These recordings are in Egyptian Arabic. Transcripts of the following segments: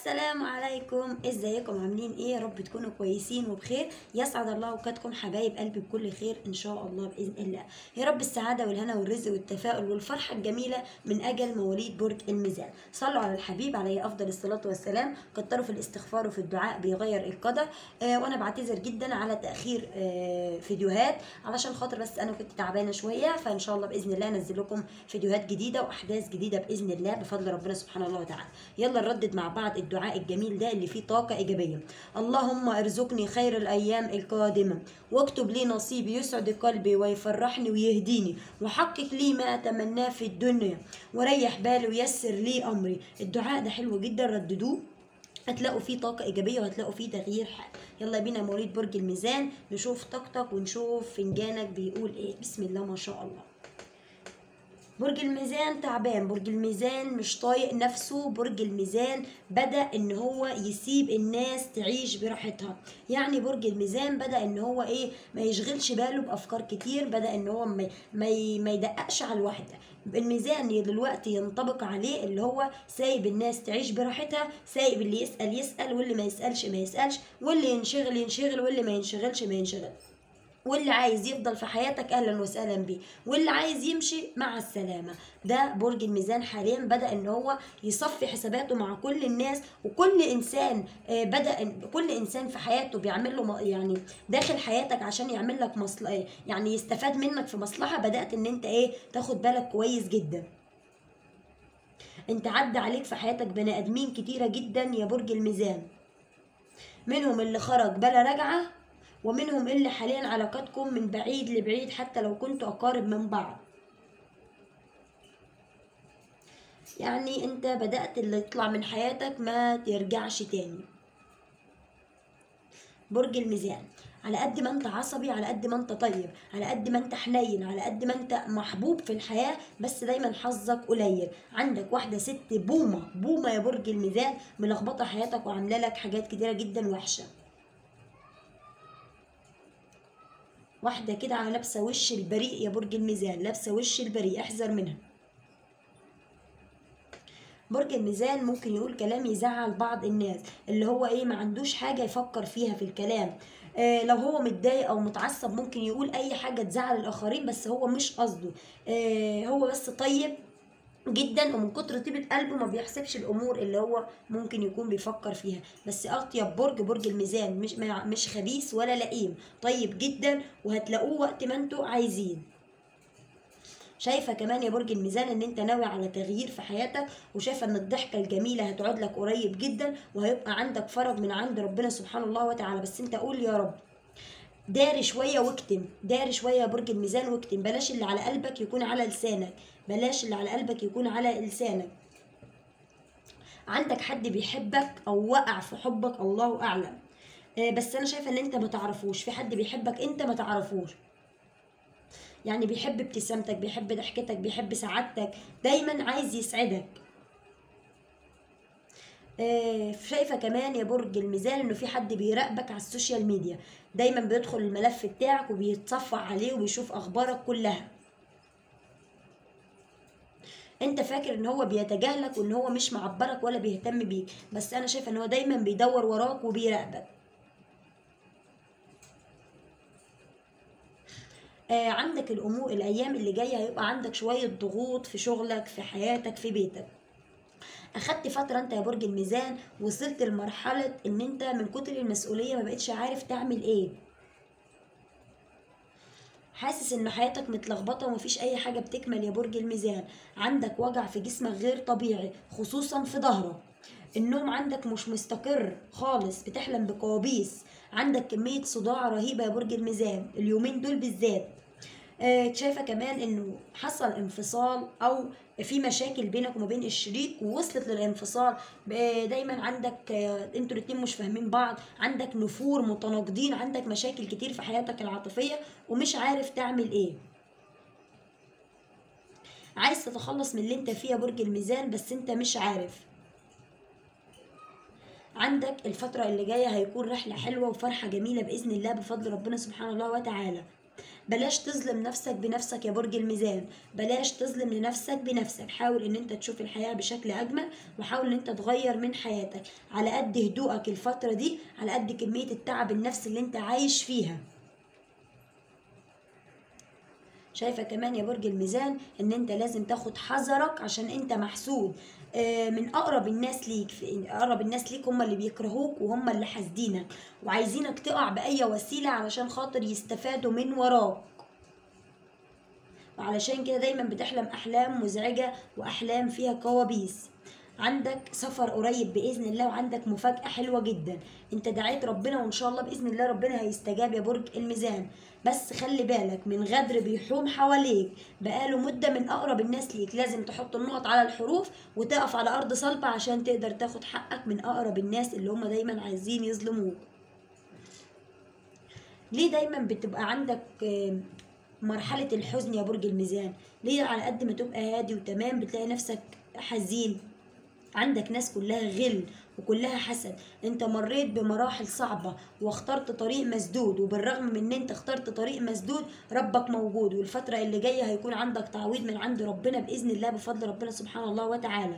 السلام عليكم ازيكم عاملين ايه يا رب تكونوا كويسين وبخير يسعد الله اوقاتكم حبايب قلبي بكل خير ان شاء الله باذن الله يا رب السعاده والهنا والرزق والتفاؤل والفرحه الجميله من اجل مواليد برج الميزان صلوا على الحبيب عليه افضل الصلاه والسلام كتروا في الاستغفار وفي الدعاء بيغير القدر آه وانا بعتذر جدا على تاخير آه فيديوهات علشان خاطر بس انا كنت تعبانه شويه فان شاء الله باذن الله انزل لكم فيديوهات جديده واحداث جديده باذن الله بفضل ربنا سبحانه الله وتعالى يلا نردد مع بعض الدعاء الجميل ده اللي فيه طاقه ايجابيه اللهم ارزقني خير الايام القادمه واكتب لي نصيبي يسعد قلبي ويفرحني ويهديني وحقق لي ما اتمناه في الدنيا وريح بالي ويسر لي امري الدعاء ده حلو جدا رددوه هتلاقوا فيه طاقة إيجابية وهتلاقوا فيه تغيير حال يلا بينا مواليد برج الميزان نشوف طاقتك ونشوف فنجانك بيقول إيه بسم الله ما شاء الله برج الميزان تعبان برج الميزان مش طايق نفسه برج الميزان بدأ ان هو يسيب الناس تعيش براحتها يعني برج الميزان بدأ ان هو ايه ما يشغلش باله بافكار كتير بدأ ان هو ما ما, ما يدققش على الواحدة الميزان دلوقتي ينطبق عليه اللي هو سايب الناس تعيش براحتها سايب اللي يسأل يسأل واللي ما يسألش ما يسألش واللي ينشغل ينشغل واللي ما ينشغلش ما ينشغل واللي عايز يفضل في حياتك اهلا وسهلا بيه واللي عايز يمشي مع السلامه ده برج الميزان حاليا بدا ان هو يصفي حساباته مع كل الناس وكل انسان بدا كل انسان في حياته بيعمل له يعني داخل حياتك عشان يعمل لك مصلحه يعني يستفاد منك في مصلحه بدات ان انت ايه تاخد بالك كويس جدا انت عدى عليك في حياتك بني ادمين كتيره جدا يا برج الميزان منهم اللي خرج بلا رجعه ومنهم اللي حاليا علاقاتكم من بعيد لبعيد حتى لو كنتوا أقارب من بعض يعني انت بدأت اللي يطلع من حياتك ما ترجعش تاني برج الميزان على قد ما انت عصبي على قد ما انت طيب على قد ما انت حنين على قد ما انت محبوب في الحياة بس دايما حظك قليل عندك واحدة ست بومة بومة يا برج الميزان ملخبطة حياتك وعاملة لك حاجات كتيرة جدا وحشة واحدة كده على لابسة وش البريء يا برج الميزان لابسة وش البريء احذر منها برج الميزان ممكن يقول كلام يزعل بعض الناس اللي هو ايه ما عندوش حاجة يفكر فيها في الكلام آه لو هو متضايق او متعصب ممكن يقول اي حاجة تزعل الاخرين بس هو مش قصده آه هو بس طيب جدا ومن كتر طيبة قلبه ما بيحسبش الامور اللي هو ممكن يكون بيفكر فيها بس اطيب برج برج الميزان مش مش خبيث ولا لئيم طيب جدا وهتلاقوه وقت ما انتوا عايزين شايفه كمان يا برج الميزان ان انت ناوي على تغيير في حياتك وشايفه ان الضحكه الجميله هتقعد لك قريب جدا وهيبقى عندك فرج من عند ربنا سبحانه الله وتعالى بس انت قول يا رب داري شويه واكتم داري شويه يا برج الميزان واكتم بلاش اللي على قلبك يكون على لسانك بلاش اللي على قلبك يكون على لسانك عندك حد بيحبك او وقع في حبك الله اعلم بس انا شايفه ان انت ما تعرفوش في حد بيحبك انت ما تعرفوش يعني بيحب ابتسامتك بيحب ضحكتك بيحب سعادتك دايما عايز يسعدك شايفه كمان يا برج الميزان انه في حد بيراقبك على السوشيال ميديا دايما بيدخل الملف بتاعك وبيتصفح عليه وبيشوف اخبارك كلها انت فاكر ان هو بيتجاهلك وان هو مش معبرك ولا بيهتم بيك بس انا شايفه ان هو دايما بيدور وراك وبيراقبك آه عندك الامور الايام اللي جايه هيبقى عندك شويه ضغوط في شغلك في حياتك في بيتك اخدت فتره انت يا برج الميزان وصلت لمرحله ان انت من كتر المسؤوليه ما بقتش عارف تعمل ايه حاسس ان حياتك متلخبطه ومفيش اي حاجه بتكمل يا برج الميزان عندك وجع في جسمك غير طبيعي خصوصا في ظهرك النوم عندك مش مستقر خالص بتحلم بكوابيس عندك كميه صداع رهيبه يا برج الميزان اليومين دول بالذات آه شايفه كمان انه حصل انفصال او في مشاكل بينك وما بين الشريك ووصلت للانفصال دايما عندك آه انتوا الاتنين مش فاهمين بعض عندك نفور متناقضين عندك مشاكل كتير في حياتك العاطفيه ومش عارف تعمل ايه عايز تتخلص من اللي انت فيه يا برج الميزان بس انت مش عارف عندك الفترة اللي جاية هيكون رحلة حلوة وفرحة جميلة بإذن الله بفضل ربنا سبحانه الله وتعالى بلاش تظلم نفسك بنفسك يا برج الميزان بلاش تظلم لنفسك بنفسك حاول ان انت تشوف الحياة بشكل اجمل وحاول ان انت تغير من حياتك على قد هدوءك الفترة دي على قد كمية التعب النفسي اللي انت عايش فيها شايفه كمان يا برج الميزان ان انت لازم تاخد حذرك عشان انت محسود آه، من اقرب الناس ليك في اقرب الناس ليك هم اللي بيكرهوك وهم اللي حاسدينك وعايزينك تقع باي وسيله علشان خاطر يستفادوا من وراك وعلشان كده دايما بتحلم احلام مزعجه واحلام فيها كوابيس عندك سفر قريب باذن الله وعندك مفاجاه حلوه جدا انت دعيت ربنا وان شاء الله باذن الله ربنا هيستجاب يا برج الميزان بس خلي بالك من غدر بيحوم حواليك بقاله مده من اقرب الناس ليك لازم تحط النقط على الحروف وتقف على ارض صلبه عشان تقدر تاخد حقك من اقرب الناس اللي هم دايما عايزين يظلموك ليه دايما بتبقى عندك آه، مرحلة الحزن يا برج الميزان ليه على قد ما تبقى هادي وتمام بتلاقي نفسك حزين عندك ناس كلها غل وكلها حسد انت مريت بمراحل صعبة واخترت طريق مسدود وبالرغم من ان انت اخترت طريق مسدود ربك موجود والفترة اللي جاية هيكون عندك تعويض من عند ربنا بإذن الله بفضل ربنا سبحانه الله وتعالى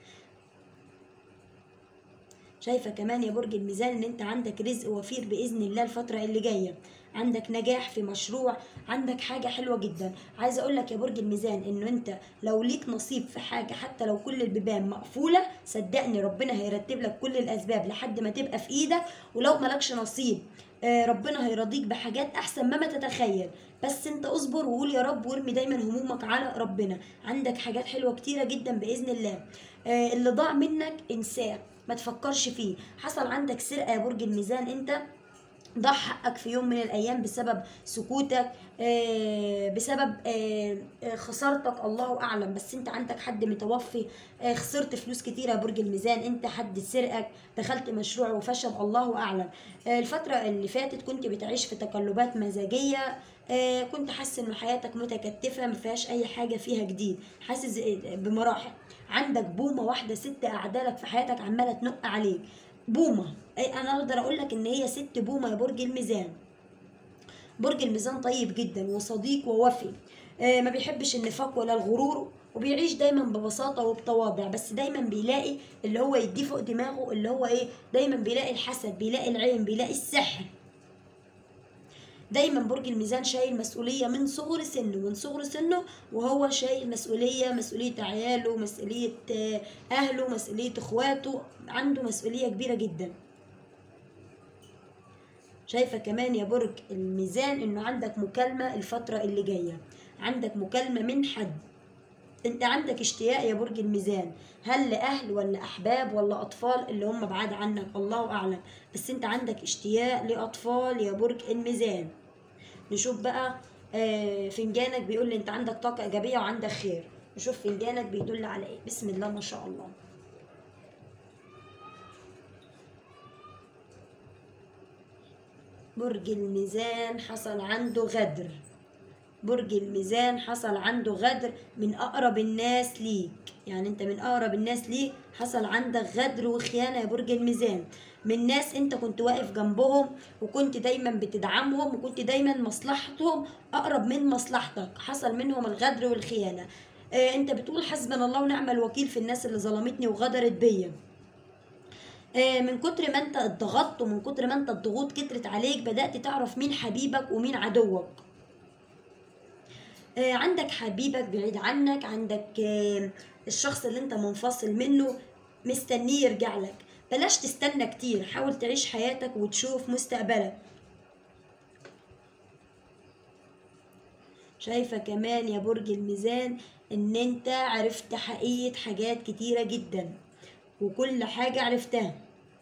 شايفه كمان يا برج الميزان ان انت عندك رزق وفير باذن الله الفتره اللي جايه عندك نجاح في مشروع عندك حاجه حلوه جدا عايزه اقول لك يا برج الميزان انه انت لو ليك نصيب في حاجه حتى لو كل البيبان مقفوله صدقني ربنا هيرتب لك كل الاسباب لحد ما تبقى في ايدك ولو مالكش نصيب آه، ربنا هيرضيك بحاجات احسن مما تتخيل بس انت اصبر وقول يا رب وارمي دايما همومك على ربنا عندك حاجات حلوه كتيره جدا باذن الله آه، اللي ضاع منك انساه ما تفكرش فيه حصل عندك سرقه يا برج الميزان انت ضاع حقك في يوم من الايام بسبب سكوتك آه، بسبب آه، آه، خسارتك الله اعلم بس انت عندك حد متوفي آه، خسرت فلوس كتيره يا برج الميزان انت حد سرقك دخلت مشروع وفشل الله اعلم آه، الفتره اللي فاتت كنت بتعيش في تقلبات مزاجيه آه، كنت حاسس ان حياتك متكتفه ما فيهاش اي حاجه فيها جديد حاسس بمراحل عندك بومه واحده ست قاعدالك في حياتك عماله تنق عليك بومه اي انا اقدر اقول لك ان هي ست بومه يا برج الميزان برج الميزان طيب جدا وصديق ووفي آه، ما بيحبش النفاق ولا الغرور وبيعيش دايما ببساطه وبتواضع بس دايما بيلاقي اللي هو يديه فوق دماغه اللي هو ايه دايما بيلاقي الحسد بيلاقي العين بيلاقي السحر دايما برج الميزان شايل مسؤولية من صغر سنه من صغر سنه وهو شايل مسؤولية مسؤولية عياله مسؤولية آه، أهله مسؤولية إخواته عنده مسؤولية كبيرة جدا شايفة كمان يا برج الميزان إنه عندك مكالمة الفترة اللي جاية عندك مكالمة من حد انت عندك اشتياق يا برج الميزان هل لاهل ولا احباب ولا اطفال اللي هم بعاد عنك الله اعلم بس انت عندك اشتياق لاطفال يا برج الميزان نشوف بقى آه، فنجانك بيقول لي انت عندك طاقه ايجابيه وعندك خير نشوف فنجانك بيدل على ايه بسم الله ما شاء الله برج الميزان حصل عنده غدر برج الميزان حصل عنده غدر من اقرب الناس ليك يعني انت من اقرب الناس ليك حصل عندك غدر وخيانه يا برج الميزان من ناس انت كنت واقف جنبهم وكنت دايما بتدعمهم وكنت دايما مصلحتهم اقرب من مصلحتك حصل منهم الغدر والخيانه آه انت بتقول حسبنا الله ونعم الوكيل في الناس اللي ظلمتني وغدرت بيا آه، من كتر ما انت اتضغطت ومن كتر ما انت الضغوط كترت عليك بدأت تعرف مين حبيبك ومين عدوك آه، عندك حبيبك بعيد عنك عندك آه، الشخص اللي انت منفصل منه مستنيه يرجع لك بلاش تستنى كتير حاول تعيش حياتك وتشوف مستقبلك شايفة كمان يا برج الميزان ان انت عرفت حقيقة حاجات كتيرة جدا وكل حاجة عرفتها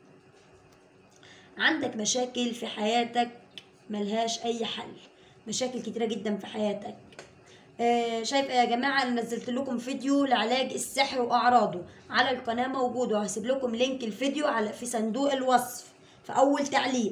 عندك مشاكل في حياتك ملهاش اي حل مشاكل كتيرة جدا في حياتك آه، شايف يا جماعة أنا نزلت لكم فيديو لعلاج السحر وأعراضه على القناة موجود وهسيب لكم لينك الفيديو على في صندوق الوصف في أول تعليق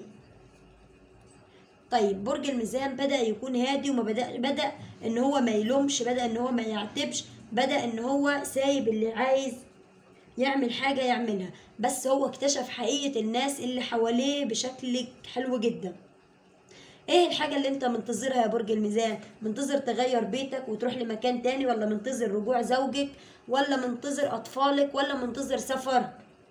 طيب برج الميزان بدأ يكون هادي وما بدأ بدأ إن هو ما يلومش بدأ إن هو ما يعتبش بدأ إن هو سايب اللي عايز يعمل حاجة يعملها بس هو اكتشف حقيقة الناس اللي حواليه بشكل حلو جدا ايه الحاجة اللي انت منتظرها يا برج الميزان منتظر تغير بيتك وتروح لمكان تاني ولا منتظر رجوع زوجك ولا منتظر اطفالك ولا منتظر سفر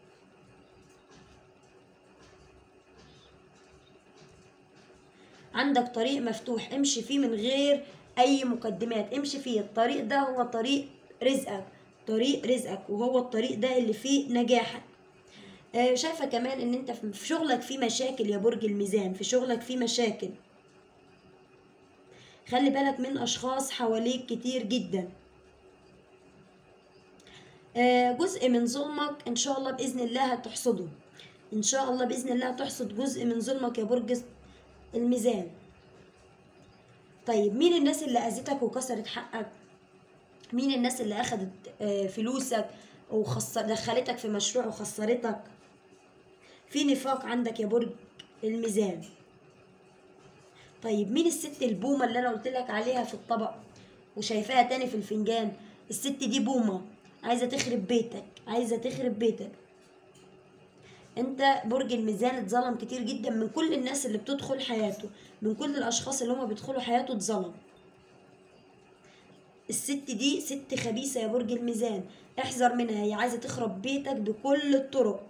عندك طريق مفتوح امشي فيه من غير اي مقدمات امشي فيه الطريق ده هو طريق رزقك طريق رزقك وهو الطريق ده اللي فيه نجاحك آه، شايفة كمان ان انت في شغلك في مشاكل يا برج الميزان في شغلك في مشاكل خلي بالك من اشخاص حواليك كتير جدا آه، جزء من ظلمك ان شاء الله باذن الله هتحصده ان شاء الله باذن الله هتحصد جزء من ظلمك يا برج الميزان طيب مين الناس اللي اذتك وكسرت حقك مين الناس اللي اخدت آه، فلوسك وخسر دخلتك في مشروع وخسرتك في نفاق عندك يا برج الميزان طيب مين الست البومة اللي انا قلت لك عليها في الطبق وشايفاها تاني في الفنجان الست دي بومة عايزة تخرب بيتك عايزة تخرب بيتك انت برج الميزان اتظلم كتير جدا من كل الناس اللي بتدخل حياته من كل الاشخاص اللي هما بيدخلوا حياته اتظلم الست دي ست خبيثة يا برج الميزان احذر منها هي عايزة تخرب بيتك بكل الطرق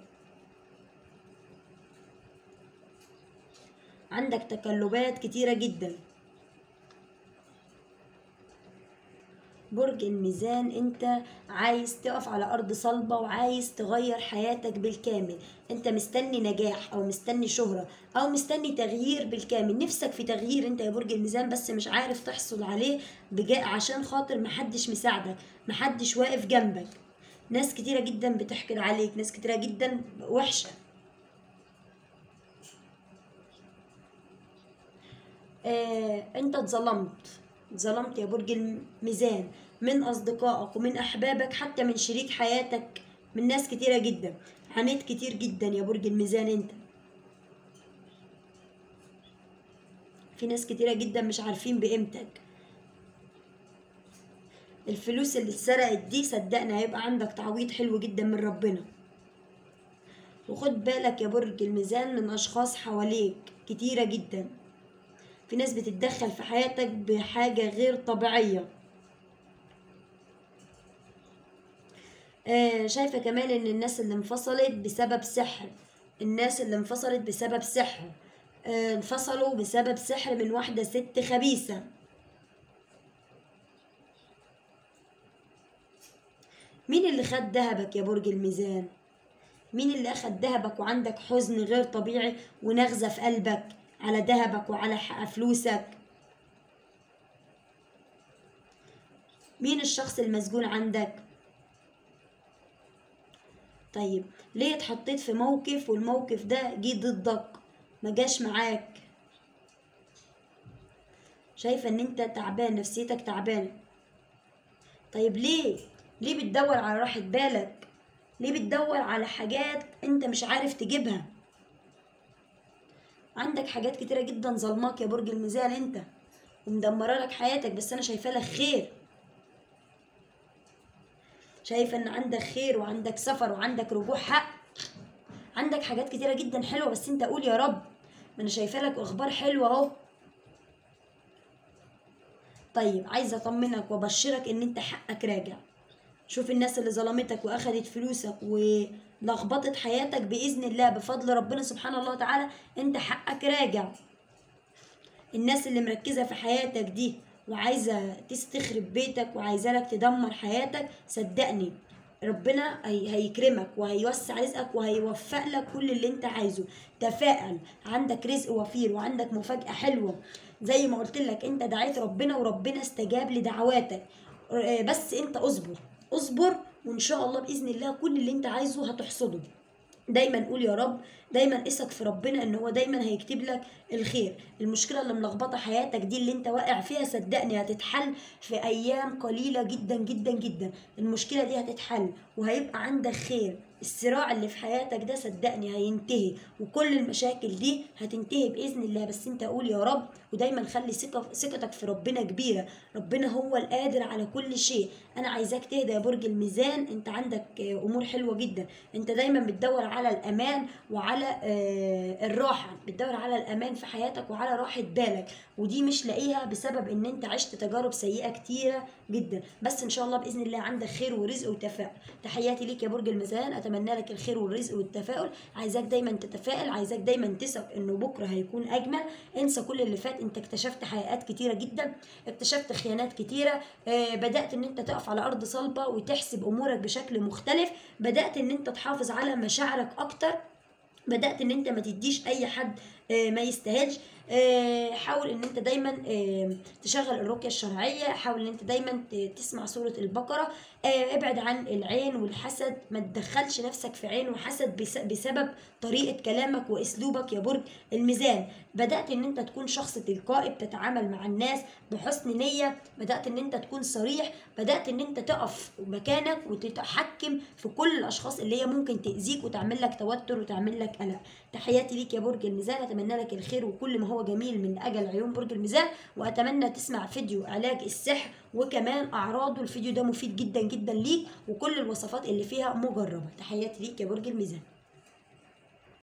عندك تقلبات كتيرة جدا برج الميزان انت عايز تقف على ارض صلبة وعايز تغير حياتك بالكامل انت مستني نجاح او مستني شهرة او مستني تغيير بالكامل نفسك في تغيير انت يا برج الميزان بس مش عارف تحصل عليه بجاء عشان خاطر محدش مساعدك محدش واقف جنبك ناس كتيرة جدا بتحقد عليك ناس كتيرة جدا وحشة آه، انت اتظلمت اتظلمت يا برج الميزان من اصدقائك ومن احبابك حتى من شريك حياتك من ناس كتيرة جدا عانيت كتير جدا يا برج الميزان انت في ناس كتيرة جدا مش عارفين بقيمتك الفلوس اللي اتسرقت دي صدقني هيبقى عندك تعويض حلو جدا من ربنا وخد بالك يا برج الميزان من اشخاص حواليك كتيرة جدا في ناس بتتدخل في حياتك بحاجة غير طبيعية آه شايفة كمان ان الناس اللي انفصلت بسبب سحر الناس اللي انفصلت بسبب سحر آه انفصلوا بسبب سحر من واحدة ست خبيثة مين اللي خد دهبك يا برج الميزان مين اللي اخد دهبك وعندك حزن غير طبيعي ونغزة في قلبك على دهبك وعلى فلوسك مين الشخص المسجون عندك طيب ليه اتحطيت في موقف والموقف ده جه ضدك ما جاش معاك شايفه ان انت تعبان نفسيتك تعبانه طيب ليه ليه بتدور على راحه بالك ليه بتدور على حاجات انت مش عارف تجيبها عندك حاجات كتيرة جدا ظلماك يا برج الميزان انت ومدمرة لك حياتك بس انا شايفة لك خير شايفة ان عندك خير وعندك سفر وعندك رجوع حق عندك حاجات كتيرة جدا حلوة بس انت قول يا رب ما انا شايفة لك اخبار حلوة اهو طيب عايزة اطمنك وابشرك ان انت حقك راجع شوف الناس اللي ظلمتك واخدت فلوسك ولخبطت حياتك باذن الله بفضل ربنا سبحانه الله تعالى انت حقك راجع الناس اللي مركزه في حياتك دي وعايزه تستخرب بيتك وعايزه لك تدمر حياتك صدقني ربنا هيكرمك وهيوسع رزقك وهيوفق لك كل اللي انت عايزه تفائل عندك رزق وفير وعندك مفاجأة حلوة زي ما قلت لك انت دعيت ربنا وربنا استجاب لدعواتك بس انت اصبر اصبر وان شاء الله باذن الله كل اللي انت عايزه هتحصده دايما قول يا رب دايما اسك في ربنا ان هو دايما هيكتب لك الخير المشكله اللي ملخبطه حياتك دي اللي انت واقع فيها صدقني هتتحل في ايام قليله جدا جدا جدا المشكله دي هتتحل وهيبقى عندك خير الصراع اللي في حياتك ده صدقني هينتهي وكل المشاكل دي هتنتهي باذن الله بس انت قول يا رب ودايما خلي ثقه ثقتك في ربنا كبيره ربنا هو القادر على كل شيء انا عايزاك تهدى يا برج الميزان انت عندك آه، امور حلوه جدا انت دايما بتدور على الامان وعلى آه، الراحه بتدور على الامان في حياتك وعلى راحه بالك ودي مش لاقيها بسبب ان انت عشت تجارب سيئه كتيره جدا بس ان شاء الله باذن الله عندك خير ورزق وتفاؤل تحياتي ليك يا برج الميزان اتمنى لك الخير والرزق والتفاؤل عايزاك دايما تتفائل عايزاك دايما تثق انه بكره هيكون اجمل انسى كل اللي فات انت اكتشفت حقيقات كتيره جدا اكتشفت خيانات كتيره آه بدات ان انت تقف على ارض صلبه وتحسب امورك بشكل مختلف بدات ان انت تحافظ على مشاعرك اكتر بدات ان انت ما تديش اي حد آه، ما يستاهلش آه، حاول ان انت دايما آه، تشغل الرقيه الشرعيه حاول ان انت دايما ت- تسمع سوره البقره آه، ابعد عن العين والحسد ما تدخلش نفسك في عين وحسد بس- بسبب طريقه كلامك واسلوبك يا برج الميزان بدات ان انت تكون شخص تلقائي بتتعامل مع الناس بحسن نيه بدات ان انت تكون صريح بدات ان انت تقف مكانك وتتحكم في كل الاشخاص اللي هي ممكن تاذيك وتعمل لك توتر وتعمل لك قلق تحياتي ليك يا برج الميزان اتمنى لك الخير وكل ما هو جميل من اجل عيون برج الميزان واتمنى تسمع فيديو علاج السحر وكمان اعراضه الفيديو ده مفيد جدا جدا ليك وكل الوصفات اللي فيها مجربه تحياتي ليك يا برج الميزان